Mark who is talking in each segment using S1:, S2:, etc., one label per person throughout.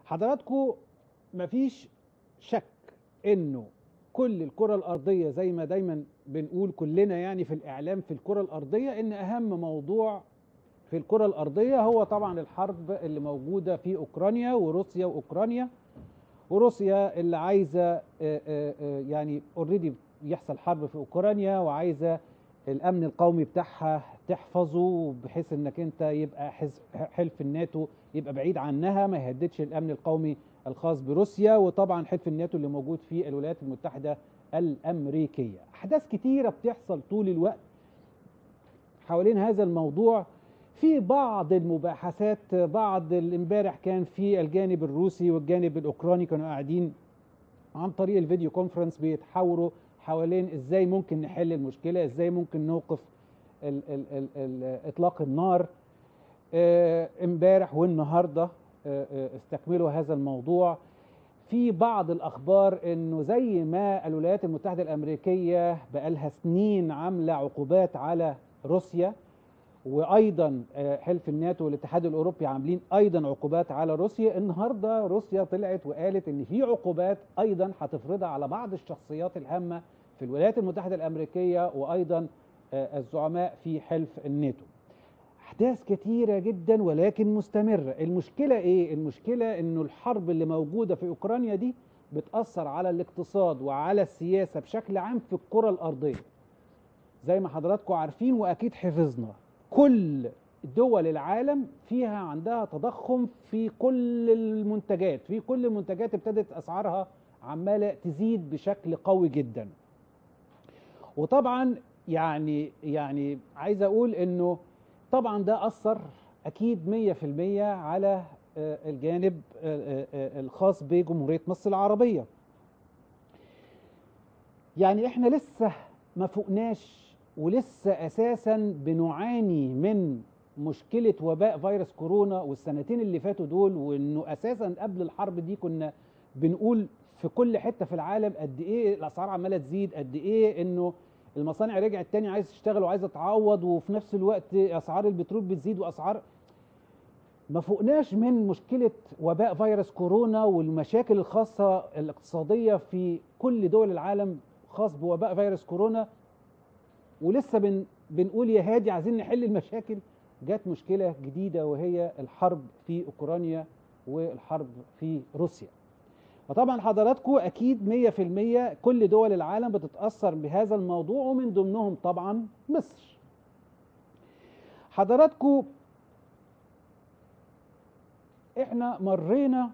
S1: حضراتكم مفيش شك انه كل الكرة الأرضية زي ما دايما بنقول كلنا يعني في الإعلام في الكرة الأرضية إن أهم موضوع في الكرة الأرضية هو طبعا الحرب اللي موجودة في أوكرانيا وروسيا وأوكرانيا وروسيا اللي عايزة آه، آه، آه، يعني اوريدي يحصل حرب في أوكرانيا وعايزة الأمن القومي بتاعها تحفظه بحيث إنك أنت يبقى حزب حلف الناتو يبقى بعيد عنها ما يهددش الأمن القومي الخاص بروسيا وطبعا حلف الناتو اللي موجود في الولايات المتحدة الأمريكية أحداث كتيرة بتحصل طول الوقت حوالين هذا الموضوع في بعض المباحثات بعض امبارح كان في الجانب الروسي والجانب الأوكراني كانوا قاعدين عن طريق الفيديو كونفرنس بيتحاوروا حوالين ازاي ممكن نحل المشكلة ازاي ممكن نوقف ال ال ال ال اطلاق النار آه، امبارح والنهارده آه، آه، استكملوا هذا الموضوع في بعض الاخبار انه زي ما الولايات المتحده الامريكيه بقالها سنين عامله عقوبات على روسيا وايضا آه، حلف الناتو والاتحاد الاوروبي عاملين ايضا عقوبات على روسيا النهارده روسيا طلعت وقالت ان في عقوبات ايضا هتفرضها على بعض الشخصيات الهامه في الولايات المتحده الامريكيه وايضا آه، الزعماء في حلف الناتو احداث كتيره جدا ولكن مستمره المشكله ايه المشكله انه الحرب اللي موجوده في اوكرانيا دي بتاثر على الاقتصاد وعلى السياسه بشكل عام في الكره الارضيه زي ما حضراتكم عارفين واكيد حفظنا كل دول العالم فيها عندها تضخم في كل المنتجات في كل المنتجات ابتدت اسعارها عماله تزيد بشكل قوي جدا وطبعا يعني يعني عايز اقول انه طبعا ده اثر اكيد 100% على آه، الجانب آه، آه، الخاص بجمهوريه مصر العربيه يعني احنا لسه ما فوقناش ولسه اساسا بنعاني من مشكله وباء فيروس كورونا والسنتين اللي فاتوا دول وانه اساسا قبل الحرب دي كنا بنقول في كل حته في العالم قد ايه الاسعار عماله تزيد قد ايه انه المصانع رجعت تاني عايز تشتغل وعايزه تعوض وفي نفس الوقت اسعار البترول بتزيد واسعار ما فوقناش من مشكله وباء فيروس كورونا والمشاكل الخاصه الاقتصاديه في كل دول العالم خاص بوباء فيروس كورونا ولسه بن بنقول يا هادي عايزين نحل المشاكل جت مشكله جديده وهي الحرب في اوكرانيا والحرب في روسيا فطبعا حضراتكم اكيد 100% كل دول العالم بتتاثر بهذا الموضوع ومن ضمنهم طبعا مصر حضراتكم احنا مرينا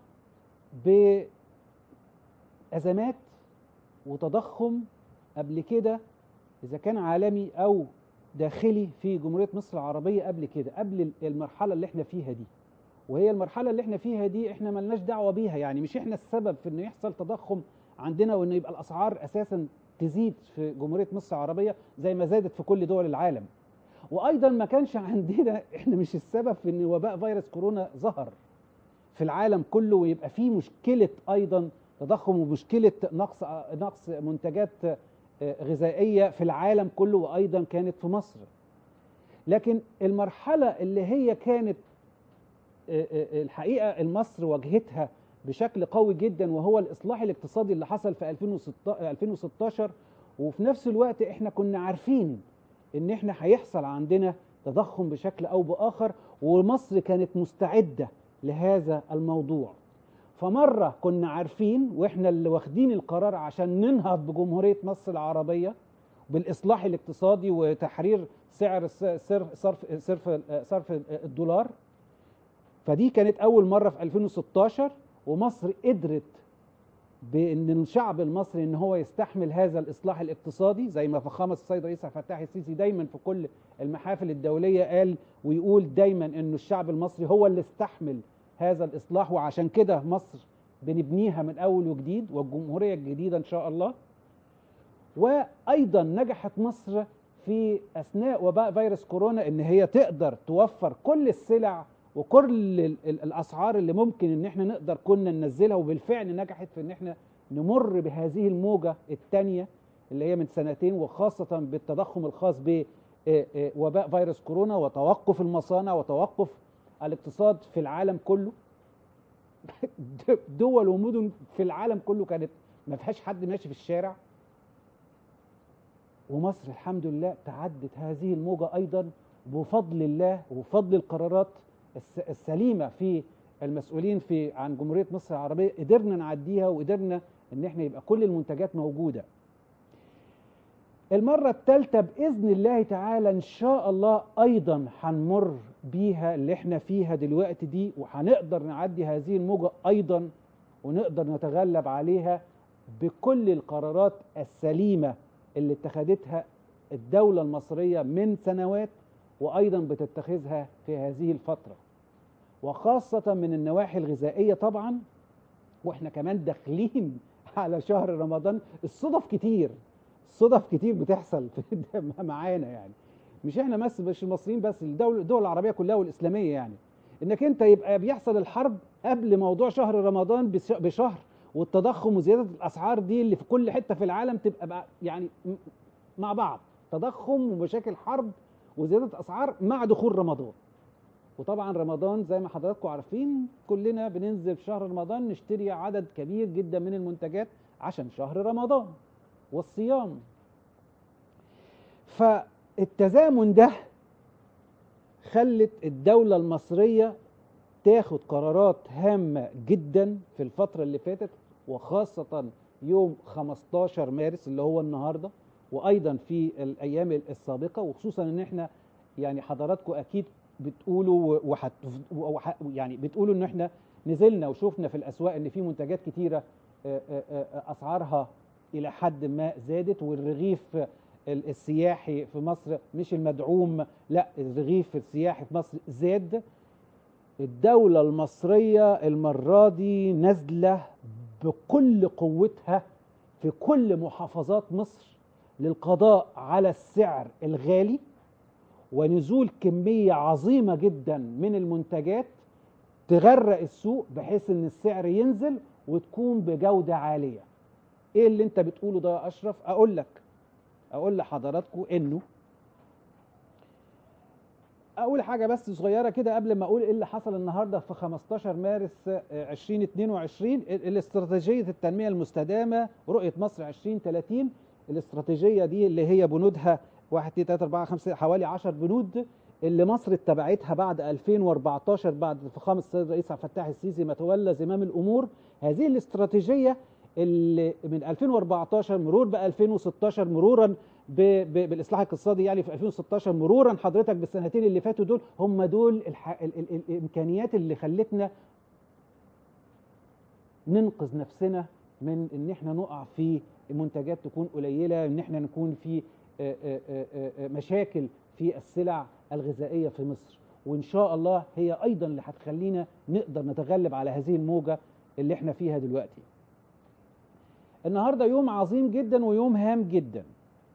S1: بازمات وتضخم قبل كده اذا كان عالمي او داخلي في جمهوريه مصر العربيه قبل كده قبل المرحله اللي احنا فيها دي وهي المرحله اللي احنا فيها دي احنا ملناش دعوه بيها يعني مش احنا السبب في انه يحصل تضخم عندنا وانه يبقى الاسعار اساسا تزيد في جمهوريه مصر العربيه زي ما زادت في كل دول العالم وايضا ما كانش عندنا احنا مش السبب في ان وباء فيروس كورونا ظهر في العالم كله ويبقى في مشكله ايضا تضخم ومشكله نقص نقص منتجات غذائيه في العالم كله وايضا كانت في مصر لكن المرحله اللي هي كانت الحقيقه مصر واجهتها بشكل قوي جدا وهو الاصلاح الاقتصادي اللي حصل في 2016 وفي نفس الوقت احنا كنا عارفين ان احنا هيحصل عندنا تضخم بشكل او باخر ومصر كانت مستعده لهذا الموضوع فمره كنا عارفين واحنا اللي واخدين القرار عشان ننهض بجمهوريه مصر العربيه بالاصلاح الاقتصادي وتحرير سعر صرف صرف صرف صرف الدولار فدي كانت اول مره في 2016 ومصر قدرت بان الشعب المصري ان هو يستحمل هذا الاصلاح الاقتصادي زي ما فخامه السيد رئيس عبد الفتاح السيسي دايما في كل المحافل الدوليه قال ويقول دايما انه الشعب المصري هو اللي استحمل هذا الاصلاح وعشان كده مصر بنبنيها من اول وجديد والجمهوريه الجديده ان شاء الله وايضا نجحت مصر في اثناء وباء فيروس كورونا ان هي تقدر توفر كل السلع وكل الاسعار اللي ممكن ان احنا نقدر كنا ننزلها وبالفعل نجحت في ان احنا نمر بهذه الموجه الثانيه اللي هي من سنتين وخاصه بالتضخم الخاص بوباء فيروس كورونا وتوقف المصانع وتوقف الاقتصاد في العالم كله دول ومدن في العالم كله كانت ما فيهاش حد ماشي في الشارع ومصر الحمد لله تعدت هذه الموجة أيضا بفضل الله وبفضل القرارات السليمة في المسؤولين في عن جمهورية مصر العربية قدرنا نعديها وقدرنا ان احنا يبقى كل المنتجات موجودة المرة الثالثة بإذن الله تعالى إن شاء الله أيضا هنمر بيها اللي احنا فيها دلوقتي دي وهنقدر نعدي هذه الموجة أيضا ونقدر نتغلب عليها بكل القرارات السليمة اللي اتخذتها الدولة المصرية من سنوات وأيضا بتتخذها في هذه الفترة وخاصة من النواحي الغذائية طبعا واحنا كمان داخلين على شهر رمضان الصدف كتير صدف كتير بتحصل معانا يعني مش احنا بس مش المصريين بس الدول الدول العربيه كلها والاسلاميه يعني انك انت يبقى بيحصل الحرب قبل موضوع شهر رمضان بشهر والتضخم وزياده الاسعار دي اللي في كل حته في العالم تبقى بقى يعني مع بعض تضخم ومشاكل حرب وزياده اسعار مع دخول رمضان وطبعا رمضان زي ما حضراتكم عارفين كلنا بننزل في شهر رمضان نشتري عدد كبير جدا من المنتجات عشان شهر رمضان والصيام فالتزامن ده خلت الدولة المصرية تاخد قرارات هامة جدا في الفترة اللي فاتت وخاصة يوم 15 مارس اللي هو النهاردة وأيضا في الأيام السابقة وخصوصا إن احنا يعني حضراتكم أكيد بتقولوا وحت وح يعني بتقولوا إن احنا نزلنا وشفنا في الأسواق إن في منتجات كتيرة أسعارها الى حد ما زادت والرغيف السياحي في مصر مش المدعوم لا الرغيف السياحي في مصر زاد الدولة المصرية المرة دي نازلة بكل قوتها في كل محافظات مصر للقضاء على السعر الغالي ونزول كمية عظيمة جدا من المنتجات تغرق السوق بحيث ان السعر ينزل وتكون بجودة عالية ايه اللي انت بتقوله ده يا اشرف اقول لك اقول لحضراتكم انه اقول حاجه بس صغيره كده قبل ما اقول ايه اللي حصل النهارده في 15 مارس 2022 الاستراتيجيه التنميه المستدامه رؤيه مصر 2030 الاستراتيجيه دي اللي هي بنودها 1 2 3 4 5 حوالي 10 بنود اللي مصر اتبعتها بعد 2014 بعد فخامه السيد الرئيس عبد الفتاح السيسي ما تولى زمام الامور هذه الاستراتيجيه اللي من 2014 مرور ب 2016 مرورا ب ب بالاصلاح الاقتصادي يعني في 2016 مرورا حضرتك بالسنتين اللي فاتوا دول هم دول الح... ال... ال... الامكانيات اللي خلتنا ننقذ نفسنا من ان احنا نقع في منتجات تكون قليله ان احنا نكون في مشاكل في السلع الغذائيه في مصر وان شاء الله هي ايضا اللي هتخلينا نقدر نتغلب على هذه الموجه اللي احنا فيها دلوقتي النهارده يوم عظيم جدا ويوم هام جدا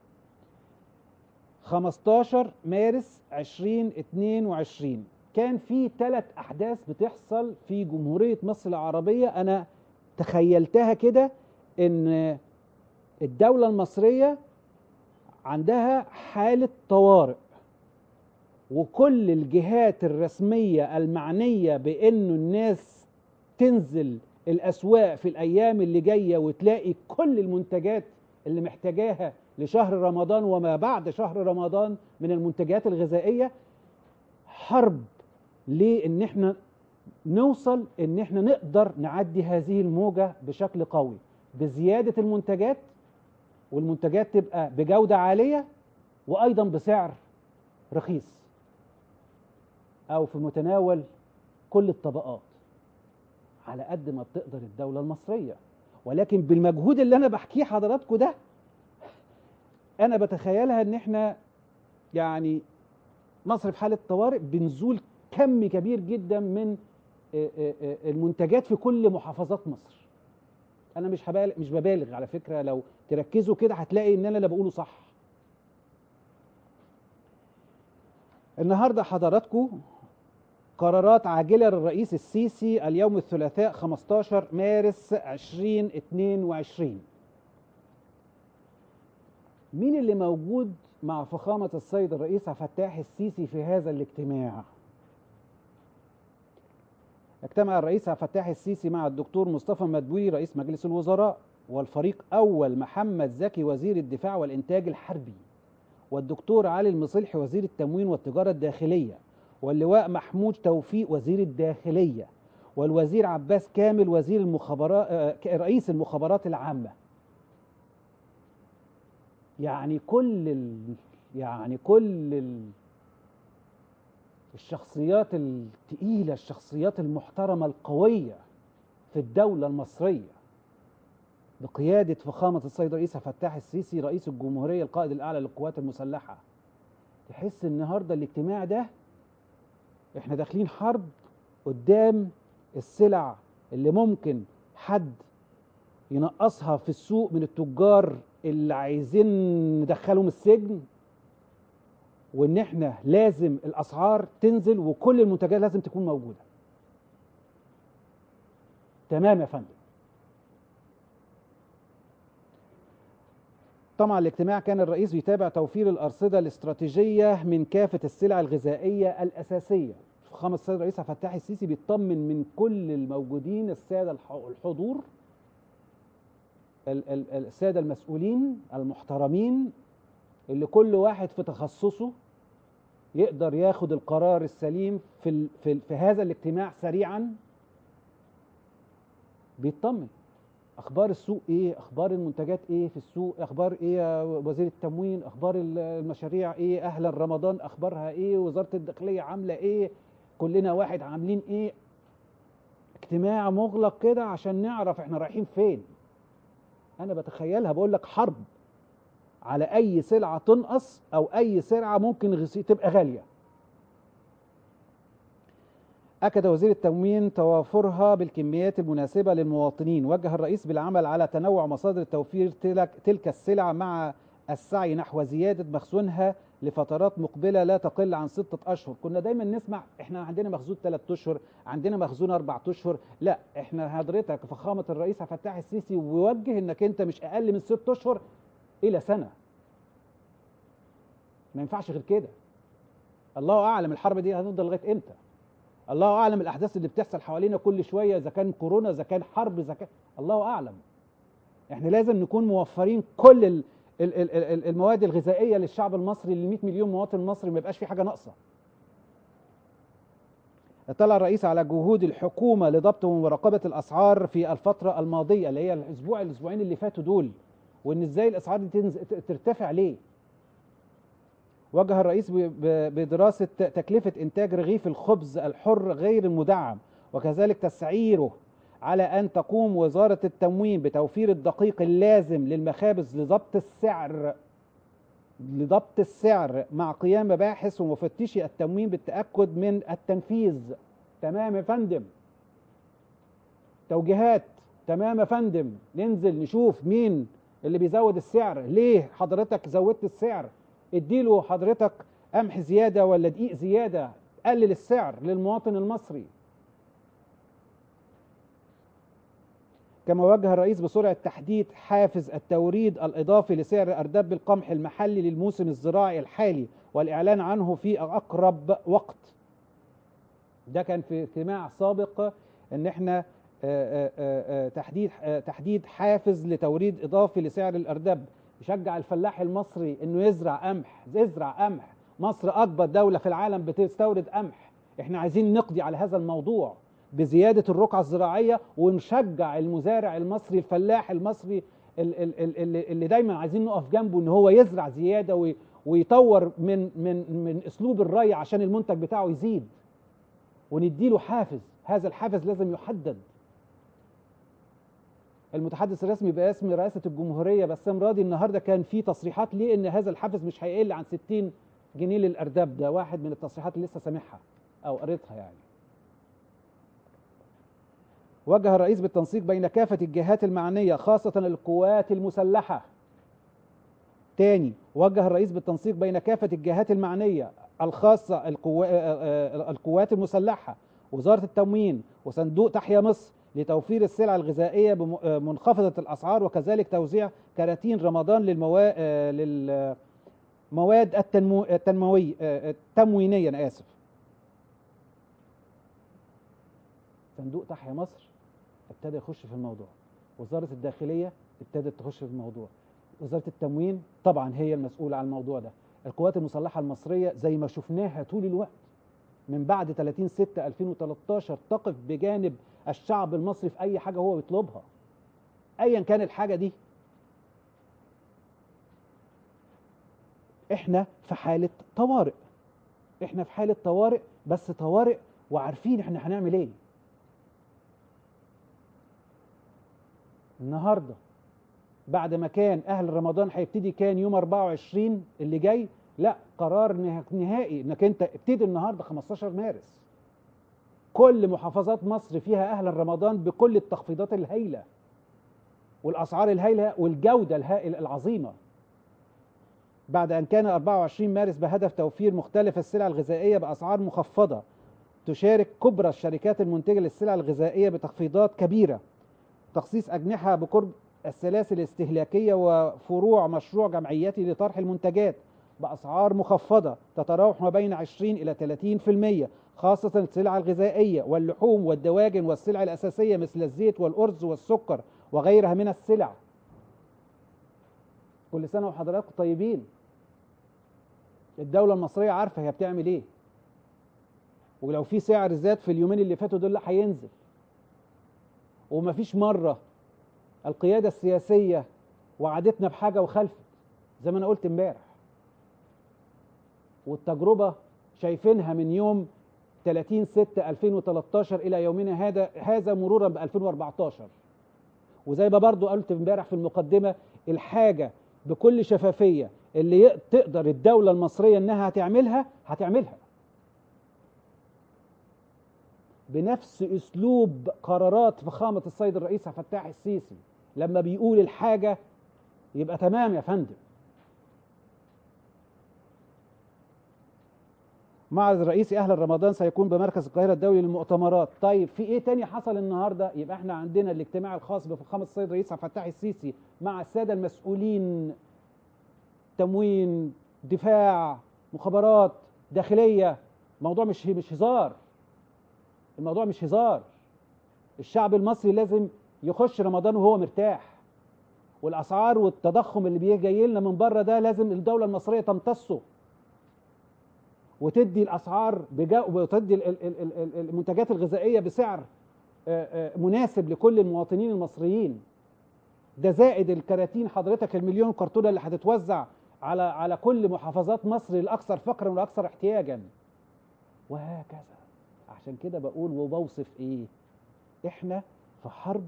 S1: 15 مارس 2022 كان في ثلاث احداث بتحصل في جمهوريه مصر العربيه انا تخيلتها كده ان الدوله المصريه عندها حاله طوارئ وكل الجهات الرسميه المعنيه بانه الناس تنزل الاسواق في الايام اللي جايه وتلاقي كل المنتجات اللي محتاجاها لشهر رمضان وما بعد شهر رمضان من المنتجات الغذائيه حرب لان احنا نوصل ان احنا نقدر نعدي هذه الموجه بشكل قوي بزياده المنتجات والمنتجات تبقى بجوده عاليه وايضا بسعر رخيص او في متناول كل الطبقات على قد ما بتقدر الدولة المصرية ولكن بالمجهود اللي أنا بحكيه حضراتكم ده أنا بتخيلها إن إحنا يعني مصر في حالة طوارئ بنزول كم كبير جدا من المنتجات في كل محافظات مصر أنا مش هبالغ مش ببالغ على فكرة لو تركزوا كده هتلاقي إن أنا اللي بقوله صح النهارده حضراتكم قرارات عاجلة للرئيس السيسي اليوم الثلاثاء 15 مارس 2022 مين اللي موجود مع فخامة السيد الرئيس عبد الفتاح السيسي في هذا الاجتماع اجتمع الرئيس عبد الفتاح السيسي مع الدكتور مصطفى مدبولي رئيس مجلس الوزراء والفريق أول محمد زكي وزير الدفاع والإنتاج الحربي والدكتور علي المصلحي وزير التموين والتجارة الداخلية واللواء محمود توفيق وزير الداخلية والوزير عباس كامل وزير المخابرات آه، رئيس المخابرات العامة يعني كل ال... يعني كل ال... الشخصيات التقيلة الشخصيات المحترمة القوية في الدولة المصرية بقيادة فخامة السيد رئيس فتاح السيسي رئيس الجمهورية القائد الأعلى للقوات المسلحة تحس النهاردة الاجتماع ده احنا داخلين حرب قدام السلع اللي ممكن حد ينقصها في السوق من التجار اللي عايزين ندخلهم السجن وان احنا لازم الاسعار تنزل وكل المنتجات لازم تكون موجوده تمام يا فندم طبعا الاجتماع كان الرئيس بيتابع توفير الارصده الاستراتيجيه من كافه السلع الغذائيه الاساسيه فخامه السيد الرئيس عبد الفتاح السيسي بيطمن من كل الموجودين الساده الحضور الساده المسؤولين المحترمين اللي كل واحد في تخصصه يقدر ياخد القرار السليم في في, في هذا الاجتماع سريعا بيطمن اخبار السوق ايه اخبار المنتجات ايه في السوق اخبار ايه وزير التموين اخبار المشاريع ايه اهلا رمضان اخبارها ايه وزاره الداخليه عامله ايه كلنا واحد عاملين ايه اجتماع مغلق كده عشان نعرف احنا رايحين فين انا بتخيلها بقول لك حرب على اي سلعه تنقص او اي سلعه ممكن تبقى غاليه أكد وزير التموين توافرها بالكميات المناسبة للمواطنين وجه الرئيس بالعمل على تنوع مصادر توفير تلك, تلك السلع مع السعي نحو زيادة مخزونها لفترات مقبلة لا تقل عن ستة أشهر كنا دايما نسمع إحنا عندنا مخزون ثلاثة أشهر عندنا مخزون أربعة أشهر لا إحنا حضرتك فخامة الرئيس عبد الفتاح السيسي ويوجه إنك أنت مش أقل من ست أشهر إلى سنة ما ينفعش غير كده الله أعلم الحرب دي هتفضل لغاية إمتى الله اعلم الاحداث اللي بتحصل حوالينا كل شويه اذا كان كورونا اذا كان حرب اذا كان الله اعلم احنا لازم نكون موفرين كل ال ال ال المواد الغذائيه للشعب المصري لل 100 مليون مواطن مصري ما يبقاش في حاجه ناقصه اطلع الرئيس على جهود الحكومه لضبط ومراقبه الاسعار في الفتره الماضيه اللي هي الاسبوع الاسبوعين اللي فاتوا دول وان ازاي الاسعار دي ترتفع ليه وجه الرئيس بدراسة تكلفة إنتاج رغيف الخبز الحر غير المدعم وكذلك تسعيره على أن تقوم وزارة التموين بتوفير الدقيق اللازم للمخابز لضبط السعر لضبط السعر مع قيام مباحث ومفتشي التموين بالتأكد من التنفيذ تمام يا فندم توجيهات تمام يا فندم ننزل نشوف مين اللي بيزود السعر ليه حضرتك زودت السعر اديله حضرتك قمح زيادة ولا دقيق زيادة قلل السعر للمواطن المصري كما وجه الرئيس بسرعة تحديد حافز التوريد الإضافي لسعر أردب القمح المحلي للموسم الزراعي الحالي والإعلان عنه في أقرب وقت ده كان في اجتماع سابق ان احنا آآ آآ تحديد تحديد حافز لتوريد اضافي لسعر الاردب يشجع الفلاح المصري انه يزرع قمح يزرع قمح مصر اكبر دولة في العالم بتستورد قمح احنا عايزين نقضي على هذا الموضوع بزيادة الرقعة الزراعية ونشجع المزارع المصري الفلاح المصري اللي, اللي دايما عايزين نقف جنبه ان هو يزرع زيادة ويطور من من من اسلوب الري عشان المنتج بتاعه يزيد ونديله حافز هذا الحافز لازم يحدد المتحدث الرسمي باسم رئاسه الجمهوريه بسام راضي النهارده كان في تصريحات ليه ان هذا الحافز مش هيقل عن 60 جنيه للارداب ده واحد من التصريحات اللي لسه سامعها او قريتها يعني وجه الرئيس بالتنسيق بين كافة الجهات المعنية خاصة القوات المسلحة تاني وجه الرئيس بالتنسيق بين كافة الجهات المعنية الخاصة القوات المسلحة وزارة التموين وصندوق تحيا مصر لتوفير السلع الغذائية منخفضة الأسعار وكذلك توزيع كراتين رمضان للمواد للمواد التنمو التنموية التموينية أنا آسف صندوق تحيا مصر ابتدى يخش في الموضوع وزاره الداخليه ابتدت تخش في الموضوع وزاره التموين طبعا هي المسؤوله عن الموضوع ده القوات المسلحه المصريه زي ما شفناها طول الوقت من بعد 30 6 2013 تقف بجانب الشعب المصري في اي حاجه هو بيطلبها ايا كان الحاجه دي احنا في حاله طوارئ احنا في حاله طوارئ بس طوارئ وعارفين احنا هنعمل ايه النهارده بعد ما كان اهل رمضان هيبتدي كان يوم 24 اللي جاي لا قرار نه- نهائي انك انت ابتدي النهارده 15 مارس كل محافظات مصر فيها اهل رمضان بكل التخفيضات الهائله والاسعار الهائله والجوده الهائله العظيمه بعد ان كان 24 مارس بهدف توفير مختلف السلع الغذائيه باسعار مخفضه تشارك كبرى الشركات المنتجه للسلع الغذائيه بتخفيضات كبيره تخصيص اجنحه بقرب السلاسل الاستهلاكيه وفروع مشروع جمعيتي لطرح المنتجات باسعار مخفضه تتراوح ما بين 20 الى 30% خاصه السلع الغذائيه واللحوم والدواجن والسلع الاساسيه مثل الزيت والارز والسكر وغيرها من السلع كل سنه وحضراتكم طيبين الدوله المصريه عارفه هي بتعمل ايه ولو في سعر زاد في اليومين اللي فاتوا دول لا هينزل ومفيش مره القياده السياسيه وعدتنا بحاجه وخلفت زي ما انا قلت امبارح والتجربه شايفينها من يوم 30 6 2013 الى يومنا هذا هذا مرورا ب 2014 وزي ما برضو قلت امبارح في المقدمه الحاجه بكل شفافيه اللي ي- تقدر الدوله المصريه انها هتعملها هتعملها بنفس اسلوب قرارات فخامه السيد الرئيس عبد الفتاح السيسي لما بيقول الحاجه يبقى تمام يا فندم معرض رئيسي اهل رمضان سيكون بمركز القاهره الدولي للمؤتمرات طيب في ايه تاني حصل النهارده يبقى احنا عندنا الاجتماع الخاص بفخامه السيد الرئيس عبد الفتاح السيسي مع الساده المسؤولين تموين دفاع مخابرات داخليه الموضوع مش مش هزار الموضوع مش هزار الشعب المصري لازم يخش رمضان وهو مرتاح والاسعار والتضخم اللي بيجي جاي لنا من بره ده لازم الدوله المصريه تمتصه وتدي الاسعار بجا وتدي ال- ال- ال- ال- المنتجات الغذائيه بسعر آه، آه، مناسب لكل المواطنين المصريين ده زائد الكراتين حضرتك المليون كرتونه اللي هتتوزع على على كل محافظات مصر الاكثر فقرا والاكثر احتياجا وهكذا عشان كده بقول وبوصف ايه احنا في حرب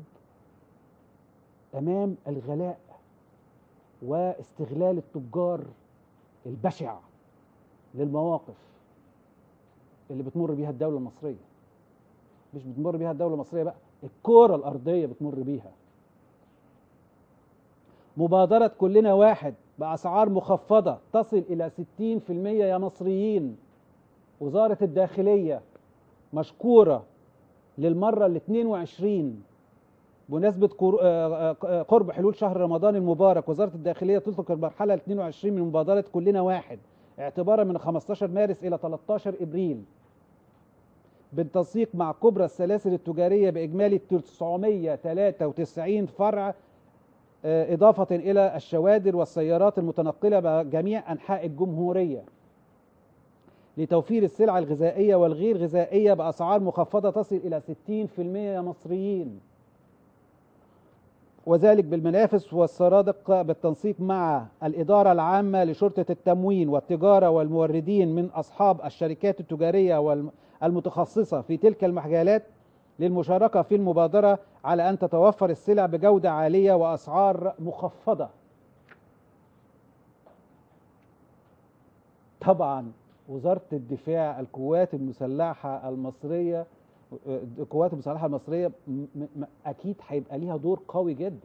S1: امام الغلاء واستغلال التجار البشع للمواقف اللي بتمر بيها الدولة المصرية مش بتمر بيها الدولة المصرية بقى الكرة الأرضية بتمر بيها مبادرة كلنا واحد بأسعار مخفضة تصل إلى 60% يا مصريين وزارة الداخلية مشكورة للمرة ال 22 بمناسبة كور- آه، آه، قرب حلول شهر رمضان المبارك وزارة الداخلية تطلق المرحلة ال 22 من مبادرة كلنا واحد اعتبارا من 15 مارس إلى 13 إبريل بالتنسيق مع كبرى السلاسل التجارية بإجمالي 993 فرع آه، إضافة إلى الشوادر والسيارات المتنقلة بجميع أنحاء الجمهورية لتوفير السلع الغذائية والغير غذائية بأسعار مخفضة تصل إلى 60% يا مصريين وذلك بالمنافس والسرادق بالتنسيق مع الإدارة العامة لشرطة التموين والتجارة والموردين من أصحاب الشركات التجارية والمتخصصة في تلك المجالات للمشاركة في المبادرة على أن تتوفر السلع بجودة عالية وأسعار مخفضة طبعا وزارة الدفاع القوات المسلحة المصرية القوات المسلحة المصرية م- م- أكيد هيبقى ليها دور قوي جدا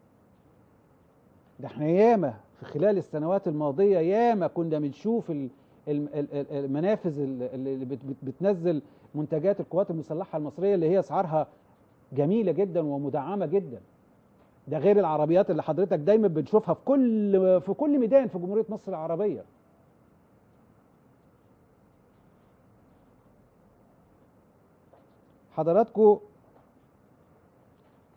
S1: ده احنا ياما في خلال السنوات الماضية ياما كنا بنشوف ال- ال- ال- ال- المنافذ ال- اللي بت- بت- بتنزل منتجات القوات المسلحة المصرية اللي هي أسعارها جميلة جدا ومدعمة جدا ده غير العربيات اللي حضرتك دايما بنشوفها في كل في كل ميدان في جمهورية مصر العربية حضراتكم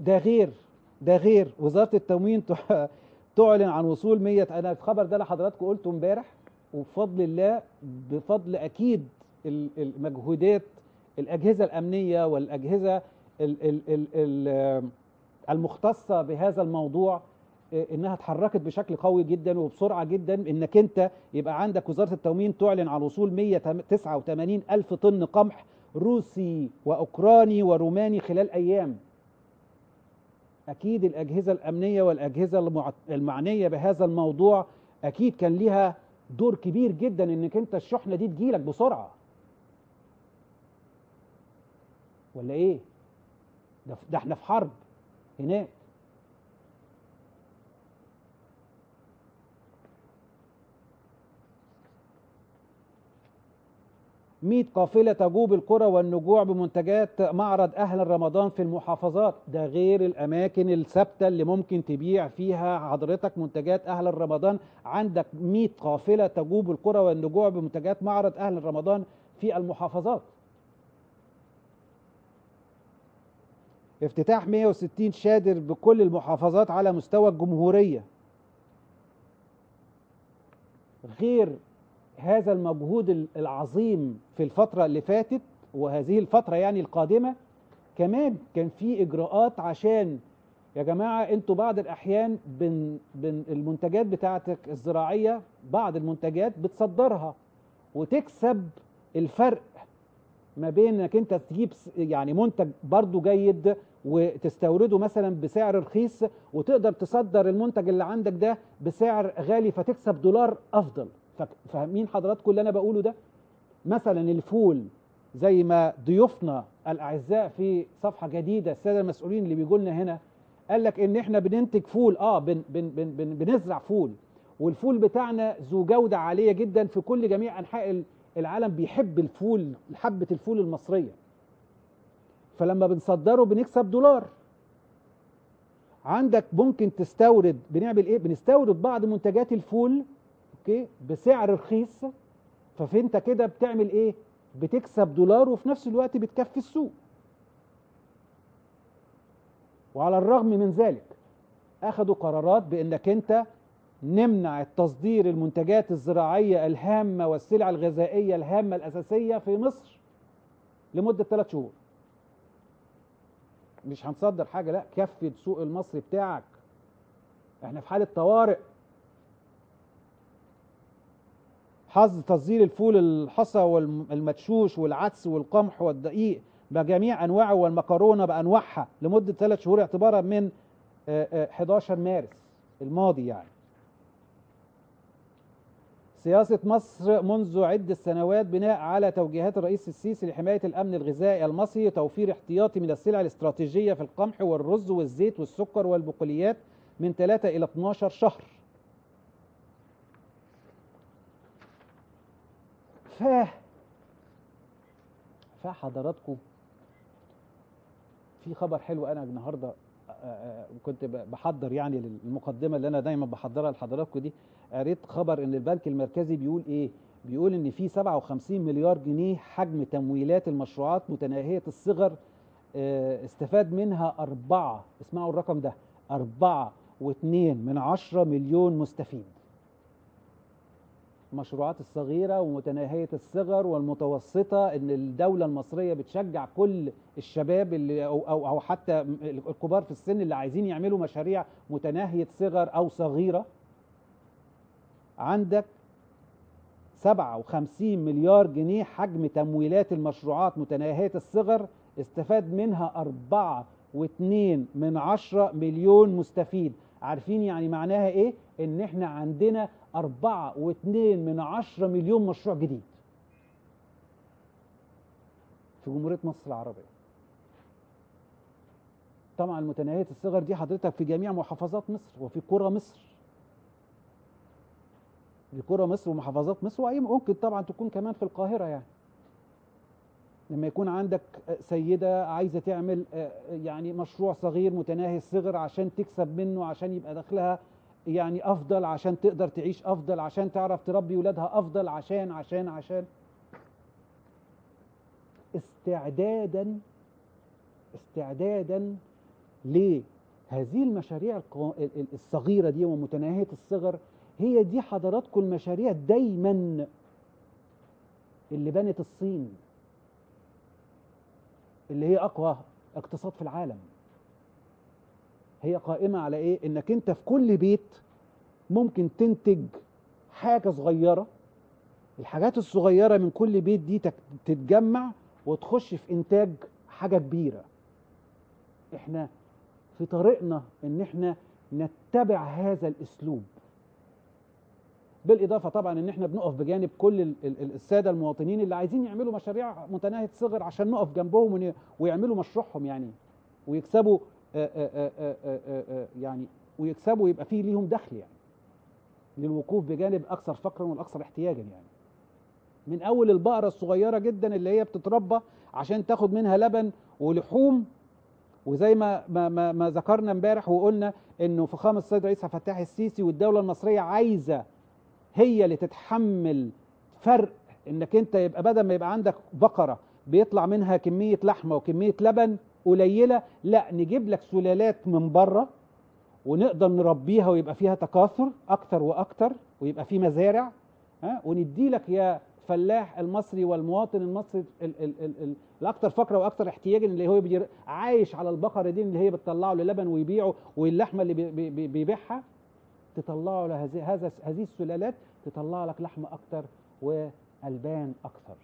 S1: ده غير ده غير وزاره التموين تع- تعلن عن وصول 100 انا الخبر ده لحضراتكم قلته امبارح وبفضل الله بفضل اكيد ال- المجهودات الاجهزه الامنيه والاجهزه ال ال ال ال المختصه بهذا الموضوع إيه، انها اتحركت بشكل قوي جدا وبسرعه جدا انك انت يبقى عندك وزاره التموين تعلن عن وصول 189 الف طن قمح روسي واوكراني وروماني خلال ايام اكيد الاجهزه الامنيه والاجهزه المع- المعنيه بهذا الموضوع اكيد كان ليها دور كبير جدا انك انت الشحنه دي تجيلك بسرعه ولا ايه ده, ده احنا في حرب هناك مئة قافلة تجوب القرى والنجوع بمنتجات معرض أهل رمضان في المحافظات ده غير الأماكن الثابتة اللي ممكن تبيع فيها حضرتك منتجات أهل رمضان عندك مئة قافلة تجوب القرى والنجوع بمنتجات معرض أهل رمضان في المحافظات افتتاح 160 شادر بكل المحافظات على مستوى الجمهورية غير هذا المجهود العظيم في الفترة اللي فاتت وهذه الفترة يعني القادمة كمان كان في إجراءات عشان يا جماعة انتوا بعض الأحيان بن بن المنتجات بتاعتك الزراعية بعض المنتجات بتصدرها وتكسب الفرق ما بين انك انت تجيب س- يعني منتج برضو جيد وتستورده مثلا بسعر رخيص وتقدر تصدر المنتج اللي عندك ده بسعر غالي فتكسب دولار افضل فا- فاهمين حضراتكم اللي انا بقوله ده مثلا الفول زي ما ضيوفنا الاعزاء في صفحه جديده الساده المسؤولين اللي بيجوا لنا هنا قال لك ان احنا بننتج فول اه بن بن بن بن بنزرع فول والفول بتاعنا ذو جوده عاليه جدا في كل جميع انحاء ال- العالم بيحب الفول حبه الفول المصريه فلما بنصدره بنكسب دولار عندك ممكن تستورد بنعمل ايه بنستورد بعض منتجات الفول اوكي بسعر رخيص فانت كده بتعمل ايه بتكسب دولار وفي نفس الوقت بتكفي السوق وعلى الرغم من ذلك اخذوا قرارات بانك انت نمنع التصدير المنتجات الزراعيه الهامه والسلع الغذائيه الهامه الاساسيه في مصر لمده ثلاث شهور مش هنصدر حاجه لا كفي السوق المصري بتاعك احنا في حاله طوارئ حظر تصدير الفول الحصى والمدشوش والعدس والقمح والدقيق بجميع انواعه والمكرونه بانواعها لمده ثلاث شهور اعتبارا من آه، آه، 11 مارس الماضي يعني سياسة مصر منذ عدة سنوات بناء على توجيهات الرئيس السيسي لحماية الأمن الغذائي المصري توفير احتياطي من السلع الاستراتيجية في القمح والرز والزيت والسكر والبقوليات من 3 إلى 12 شهر ف فحضراتكم في خبر حلو انا النهارده آه، آه، كنت ب- بحضر يعني للمقدمه اللي انا دايما بحضرها لحضراتكم دي قريت خبر ان البنك المركزي بيقول ايه بيقول ان في 57 مليار جنيه حجم تمويلات المشروعات متناهيه الصغر آه، استفاد منها أربعة اسمعوا الرقم ده أربعة واثنين من عشرة مليون مستفيد المشروعات الصغيرة ومتناهية الصغر والمتوسطة ان الدولة المصرية بتشجع كل الشباب اللي او او, أو حتى الكبار في السن اللي عايزين يعملوا مشاريع متناهية صغر او صغيرة عندك 57 مليار جنيه حجم تمويلات المشروعات متناهية الصغر استفاد منها أربعة واتنين من عشرة مليون مستفيد عارفين يعني معناها ايه ان احنا عندنا أربعة واتنين من عشرة مليون مشروع جديد في جمهورية مصر العربية طبعا متناهية الصغر دي حضرتك في جميع محافظات مصر وفي قرى مصر في قرى مصر ومحافظات مصر واي ممكن طبعا تكون كمان في القاهرة يعني لما يكون عندك سيدة عايزة تعمل يعني مشروع صغير متناهي الصغر عشان تكسب منه عشان يبقى دخلها يعني افضل عشان تقدر تعيش افضل عشان تعرف تربي ولادها افضل عشان عشان عشان استعدادا استعدادا ليه هذه المشاريع القو- ال- ال- الصغيرة دي ومتناهية الصغر هي دي حضراتكم المشاريع دايما اللي بنت الصين اللي هي أقوى اقتصاد في العالم هي قائمة على إيه؟ إنك أنت في كل بيت ممكن تنتج حاجة صغيرة الحاجات الصغيرة من كل بيت دي تك- تتجمع وتخش في إنتاج حاجة كبيرة إحنا في طريقنا إن إحنا نتبع هذا الأسلوب بالإضافة طبعا إن إحنا بنقف بجانب كل ال- ال- السادة المواطنين اللي عايزين يعملوا مشاريع متناهية صغر عشان نقف جنبهم ون- ويعملوا مشروعهم يعني ويكسبوا آه، آه، آه، آه، آه، آه، يعني ويكسبوا يبقى فيه ليهم دخل يعني للوقوف بجانب اكثر فقرا والاكثر احتياجا يعني من اول البقره الصغيره جدا اللي هي بتتربى عشان تاخد منها لبن ولحوم وزي ما ما ما, ما ذكرنا امبارح وقلنا انه فخامه السيد رئيس عبد الفتاح السيسي والدوله المصريه عايزه هي اللي تتحمل فرق انك انت يبقى بدل ما يبقى عندك بقره بيطلع منها كميه لحمه وكميه لبن قليله لا نجيب لك سلالات من بره ونقدر نربيها ويبقى فيها تكاثر اكتر واكتر ويبقى في مزارع ها وندي لك يا فلاح المصري والمواطن المصري ال ال ال ال الاكثر فقره واكثر احتياجا اللي هو بيجي عايش على البقره دي اللي هي بتطلع له لبن ويبيعه واللحمه اللي بي بي بي بيبيعها تطلع له هذه هذا هذه السلالات تطلع لك لحمه اكتر والبان اكثر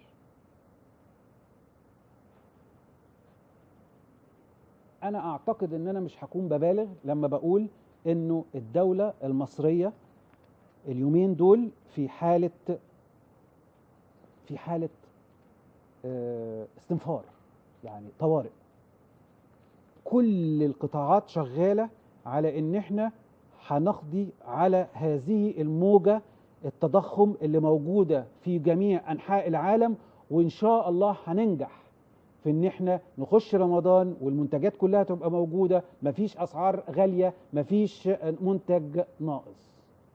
S1: انا اعتقد ان انا مش هكون ببالغ لما بقول انه الدوله المصريه اليومين دول في حاله في حاله آه، استنفار يعني طوارئ كل القطاعات شغاله على ان احنا هنقضي على هذه الموجه التضخم اللي موجوده في جميع انحاء العالم وان شاء الله هننجح في ان احنا نخش رمضان والمنتجات كلها تبقى موجوده مفيش اسعار غاليه مفيش منتج ناقص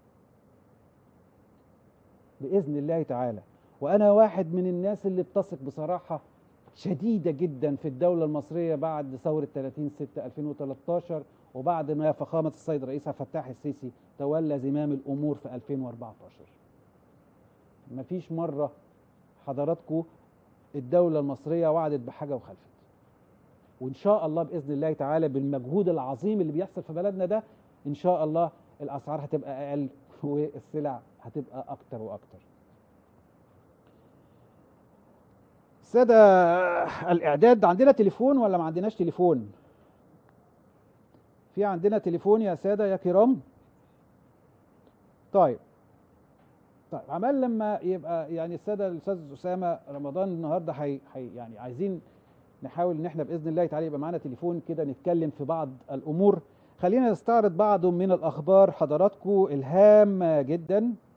S1: باذن الله تعالى وانا واحد من الناس اللي بتثق بصراحه شديده جدا في الدوله المصريه بعد ثوره 30 6 2013 وبعد ما فخامه السيد رئيس عبد الفتاح السيسي تولى زمام الامور في 2014 مفيش مره حضراتكم الدولة المصرية وعدت بحاجة وخلفت وإن شاء الله بإذن الله تعالى بالمجهود العظيم اللي بيحصل في بلدنا ده إن شاء الله الأسعار هتبقى أقل والسلع هتبقى أكتر وأكتر سادة الإعداد عندنا تليفون ولا ما عندناش تليفون في عندنا تليفون يا سادة يا كرام طيب طيب عمال لما يبقى يعني الساده الاستاذ اسامه رمضان النهارده حي حي يعني عايزين نحاول ان احنا باذن الله تعالى يبقى معانا تليفون كده نتكلم في بعض الامور خلينا نستعرض بعض من الاخبار حضراتكم الهامه جدا